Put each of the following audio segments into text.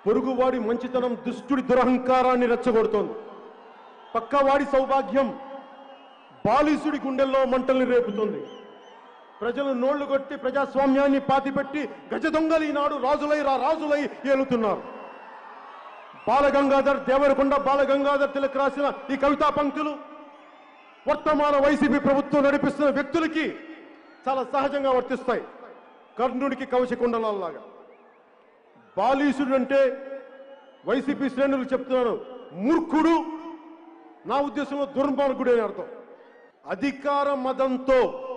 పొరుగువాడి మంచితనం దుష్టుడి దురహంకారాన్ని రెచ్చగొడుతోంది పక్కవాడి సౌభాగ్యం బాలీసుడి గుండెల్లో మంటల్ని రేపుతుంది ప్రజలు నోళ్లు కొట్టి ప్రజాస్వామ్యాన్ని పాతిపెట్టి గజ దొంగలు ఈనాడు రాజులై రా రాజులై ఏలుతున్నారు బాలగంగాధర్ దేవరకొండ బాలగంగాధర్ తిలక్ రాసిన ఈ కవితా పంక్తులు వర్తమాన వైసీపీ ప్రభుత్వం నడిపిస్తున్న వ్యక్తులకి చాలా సహజంగా వర్తిస్తాయి కర్ణుడికి కవచకుండలాగా బాలీసుడు అంటే వైసీపీ శ్రేణులు చెప్తున్నాను మూర్ఖుడు నా ఉద్దేశంలో దుర్మార్గుడు అని అర్థం అధికార మదంతో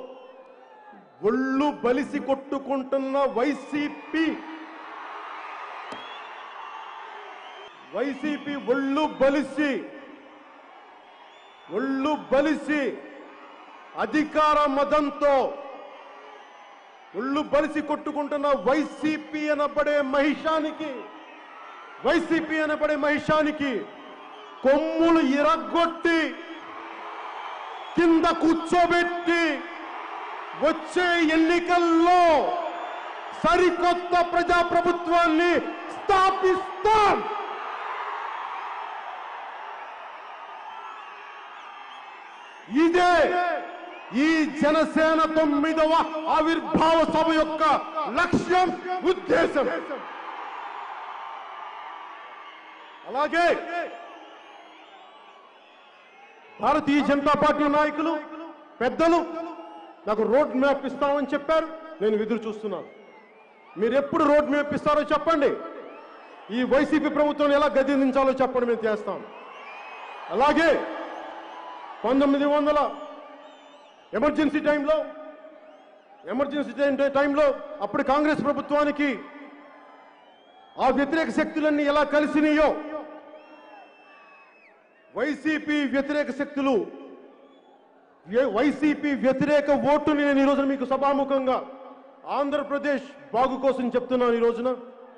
ఒళ్ళు బలిసి కొట్టుకుంటున్న వైసీపీ వైసీపీ ఒళ్ళు బలిసి ఒళ్ళు బలిసి అధికార మదంతో ఒళ్ళు బలిసి కొట్టుకుంటున్న వైసీపీ అనబడే మహిషానికి వైసీపీ అనబడే మహిషానికి కొమ్ములు ఇరగొట్టి కింద కూర్చోబెట్టి వచ్చే ఎన్నికల్లో సరికొత్త ప్రజాప్రభుత్వాన్ని స్థాపిస్తాం ఇదే ఈ జనసేన తొమ్మిదవ ఆవిర్భావ సభ యొక్క లక్ష్యం ఉద్దేశం అలాగే భారతీయ జనతా పార్టీ నాయకులు పెద్దలు నాకు రోడ్ మ్యాప్ ఇస్తామని చెప్పారు నేను ఎదురు చూస్తున్నాను మీరు ఎప్పుడు రోడ్ మ్యాప్ ఇస్తారో చెప్పండి ఈ వైసీపీ ప్రభుత్వం ఎలా గదించాలో చెప్పండి మేము చేస్తాం అలాగే పంతొమ్మిది వందల ఎమర్జెన్సీ టైంలో ఎమర్జెన్సీ టైం- టైంలో అప్పుడు కాంగ్రెస్ ప్రభుత్వానికి ఆ వ్యతిరేక శక్తులన్నీ ఎలా కలిసినాయో వైసీపీ వ్యతిరేక శక్తులు వ్య- వైసీపీ వ్యతిరేక ఓటుని నేను ఈ రోజున మీకు సభాముఖంగా ఆంధ్రప్రదేశ్ బాగు కోసం చెప్తున్నాను ఈ రోజున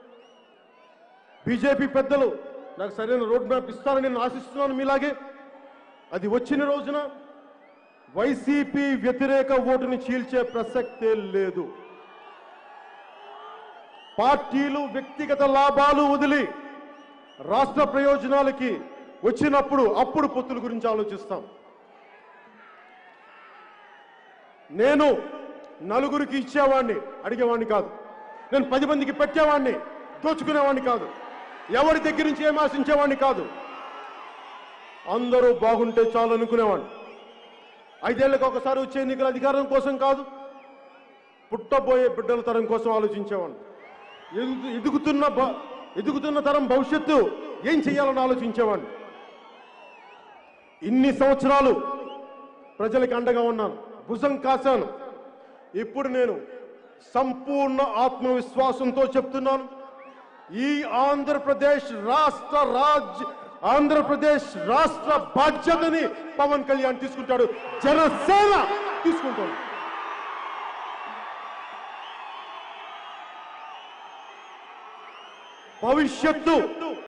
బీజేపీ పెద్దలు నాకు సరైన రోడ్ మ్యాప్ ఇస్తారని నేను ఆశిస్తున్నాను మీలాగే అది వచ్చిన రోజున వైసీపీ వ్యతిరేక ఓటుని చీల్చే ప్రసక్తే లేదు పార్టీలు వ్యక్తిగత లాభాలు వదిలి రాష్ట్ర ప్రయోజనాలకి వచ్చినప్పుడు అప్పుడు పొత్తుల గురించి ఆలోచిస్తాం నేను నలుగురికి ఇచ్చేవాడిని అడిగేవాడిని కాదు నేను పది మందికి పెట్టేవాడిని దోచుకునేవాడిని కాదు ఎవరి దగ్గర నుంచి ఏం ఆశించేవాడిని కాదు అందరూ బాగుంటే చాలు అనుకునేవాడిని ఐదేళ్లకు ఒకసారి వచ్చే ఎన్నికల అధికారం కోసం కాదు పుట్టబోయే బిడ్డల తరం కోసం ఆలోచించేవాడిని ఎదుగు- ఎదుగుతున్న భ- ఎదుగుతున్న తరం భవిష్యత్తు ఏం చేయాలని ఆలోచించేవాడిని ఇన్ని సంవత్సరాలు ప్రజలకు అండగా ఉన్నాను భుజం కాశాను ఇప్పుడు నేను సంపూర్ణ ఆత్మవిశ్వాసంతో చెప్తున్నాను ఈ ఆంధ్రప్రదేశ్ రాష్ట్ర రాజ్య ఆంధ్రప్రదేశ్ రాష్ట్ర బాధ్యతని పవన్ కళ్యాణ్ తీసుకుంటాడు జనసేన తీసుకుంటాడు భవిష్యత్తు